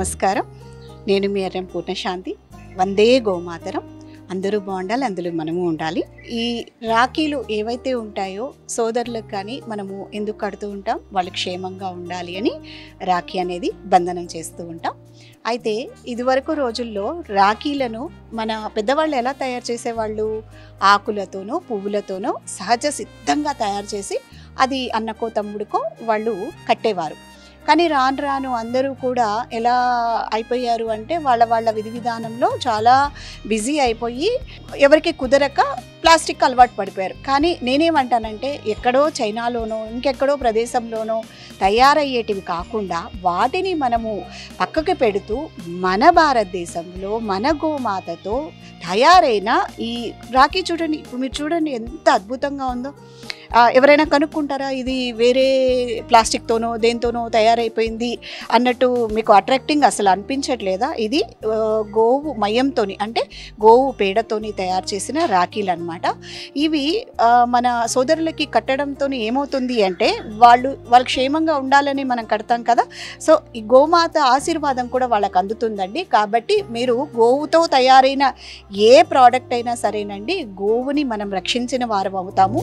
నమస్కారం నేను మీ అర్రం పూర్ణశాంతి వందే గోమాతరం అందరూ బాగుండాలి అందులో మనము ఉండాలి ఈ రాఖీలు ఏవైతే ఉంటాయో సోదరులకు కానీ మనము ఎందుకు కడుతూ ఉంటాం వాళ్ళు క్షేమంగా ఉండాలి అని రాఖీ అనేది బంధనం చేస్తూ ఉంటాం అయితే ఇదివరకు రోజుల్లో రాఖీలను మన పెద్దవాళ్ళు ఎలా తయారు చేసేవాళ్ళు ఆకులతోనో పువ్వులతోనో సహజ సిద్ధంగా తయారు చేసి అది అన్నకో తమ్ముడికో వాళ్ళు కట్టేవారు కానీ రాను రాను అందరూ కూడా ఎలా అయిపోయారు అంటే వాళ్ళ వాళ్ళ విధి విధానంలో చాలా బిజీ అయిపోయి ఎవరికి కుదరక ప్లాస్టిక్ అలవాటు పడిపోయారు కానీ నేనేమంటానంటే ఎక్కడో చైనాలోనో ఇంకెక్కడో ప్రదేశంలోనో తయారయ్యేటివి కాకుండా వాటిని మనము పక్కకు పెడుతూ మన భారతదేశంలో మన గోమాతతో తయారైన ఈ రాఖీ చూడండి ఇప్పుడు మీరు చూడండి ఎంత అద్భుతంగా ఉందో ఆ, ఎవరైనా కనుక్కుంటారా ఇది వేరే ప్లాస్టిక్తోనో దేంతోనో తయారైపోయింది అన్నట్టు మీకు అట్రాక్టింగ్ అసలు అనిపించట్లేదా ఇది ఆ, గోవు మయంతోని అంటే గోవు పేడతోని తయారు చేసిన రాఖీలు అనమాట ఇవి ఆ, మన సోదరులకి కట్టడంతో ఏమవుతుంది అంటే వాళ్ళు వాళ్ళు క్షేమంగా ఉండాలని మనం కడతాం కదా సో ఈ గోమాత ఆశీర్వాదం కూడా వాళ్ళకి అందుతుందండి కాబట్టి మీరు గోవుతో తయారైన ఏ ప్రోడక్ట్ అయినా సరేనండి గోవుని మనం రక్షించిన వారు అవుతాము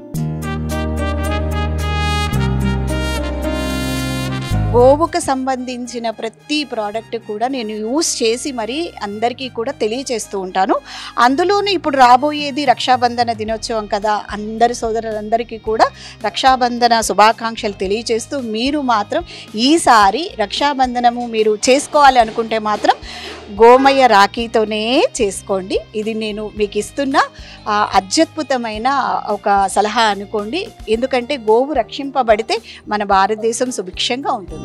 గోవుకు సంబంధించిన ప్రతి ప్రోడక్ట్ కూడా నేను యూస్ చేసి మరీ అందరికీ కూడా తెలియచేస్తూ ఉంటాను అందులోనూ ఇప్పుడు రాబోయేది రక్షాబంధన దినోత్సవం కదా అందరి సోదరులందరికీ కూడా రక్షాబంధన శుభాకాంక్షలు తెలియచేస్తూ మీరు మాత్రం ఈసారి రక్షాబంధనము మీరు చేసుకోవాలి అనుకుంటే మాత్రం గోమయ్య రాఖీతోనే చేసుకోండి ఇది నేను మీకు ఇస్తున్న ఆ, అత్యద్భుతమైన ఒక సలహా అనుకోండి ఎందుకంటే గోవు రక్షింపబడితే మన భారతదేశం సుభిక్షంగా ఉంటుంది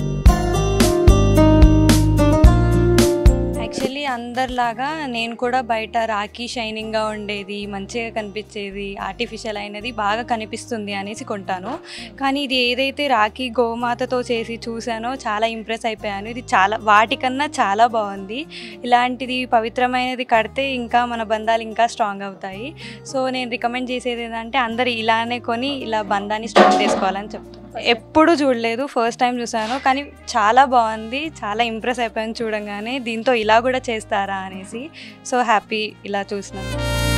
యాక్చువల్లీ అందరిలాగా నేను కూడా బయట రాఖీ షైనింగ్గా ఉండేది మంచిగా కనిపించేది ఆర్టిఫిషియల్ అయినది బాగా కనిపిస్తుంది అనేసి కొంటాను కానీ ఇది ఏదైతే రాఖీ గోమాతతో చేసి చూసానో చాలా ఇంప్రెస్ అయిపోయాను ఇది చాలా వాటికన్నా చాలా బాగుంది ఇలాంటిది పవిత్రమైనది కడితే ఇంకా మన బంధాలు ఇంకా స్ట్రాంగ్ అవుతాయి సో నేను రికమెండ్ చేసేది ఏంటంటే అందరు ఇలానే కొని ఇలా బంధాన్ని స్ట్రాంగ్ చేసుకోవాలని చెప్తాను ఎప్పుడు చూడలేదు ఫస్ట్ టైం చూసాను కానీ చాలా బాగుంది చాలా ఇంప్రెస్ అయిపోయాను చూడంగానే దీంతో ఇలా కూడా చేస్తారా అనేసి సో హ్యాపీ ఇలా చూసినాను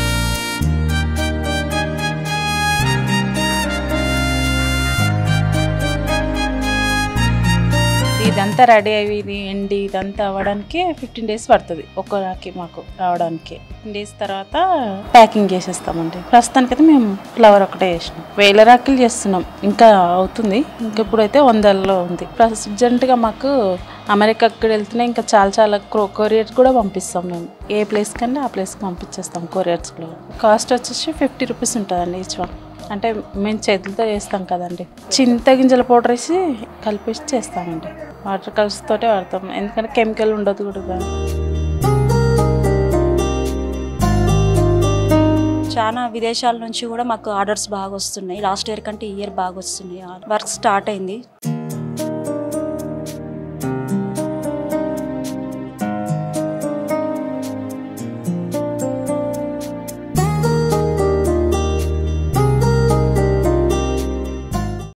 ఇదంతా రెడీ అయ్యి ఇది ఎండి ఇదంతా అవ్వడానికి ఫిఫ్టీన్ డేస్ పడుతుంది ఒక్క రాకి మాకు రావడానికి ఫిఫ్టీన్ డేస్ తర్వాత ప్యాకింగ్ చేసేస్తామండి ప్రస్తుతానికైతే మేము ఫ్లవర్ ఒకటే చేసినాం వేల రాకిలు చేస్తున్నాం ఇంకా అవుతుంది ఇంకా ఇప్పుడైతే వందల్లో ఉంది ప్రజెంట్గా మాకు అమెరికాకి వెళ్తేనే ఇంకా చాలా చాలా కొరియర్స్ కూడా పంపిస్తాం మేము ఏ ప్లేస్ కన్నా ఆ ప్లేస్కి పంపించేస్తాం కొరియర్స్లో కాస్ట్ వచ్చేసి ఫిఫ్టీ రూపీస్ ఉంటుందండి ఈచ్ వన్ అంటే మేము చేతులతో చేస్తాం కదండి చింత గింజల పౌడర్ వేసి కలిపేసి చేస్తామండి వాటర్ కలర్స్ తోటే వాడతాం ఎందుకంటే కెమికల్ ఉండదు కూడా దాంట్లో. చాలా విదేశాల నుంచి కూడా మాకు ఆర్డర్స్ బాగా వస్తున్నాయి లాస్ట్ ఇయర్ కంటే ఈ ఇయర్ బాగా వస్తున్నాయి వర్క్ స్టార్ట్ అయింది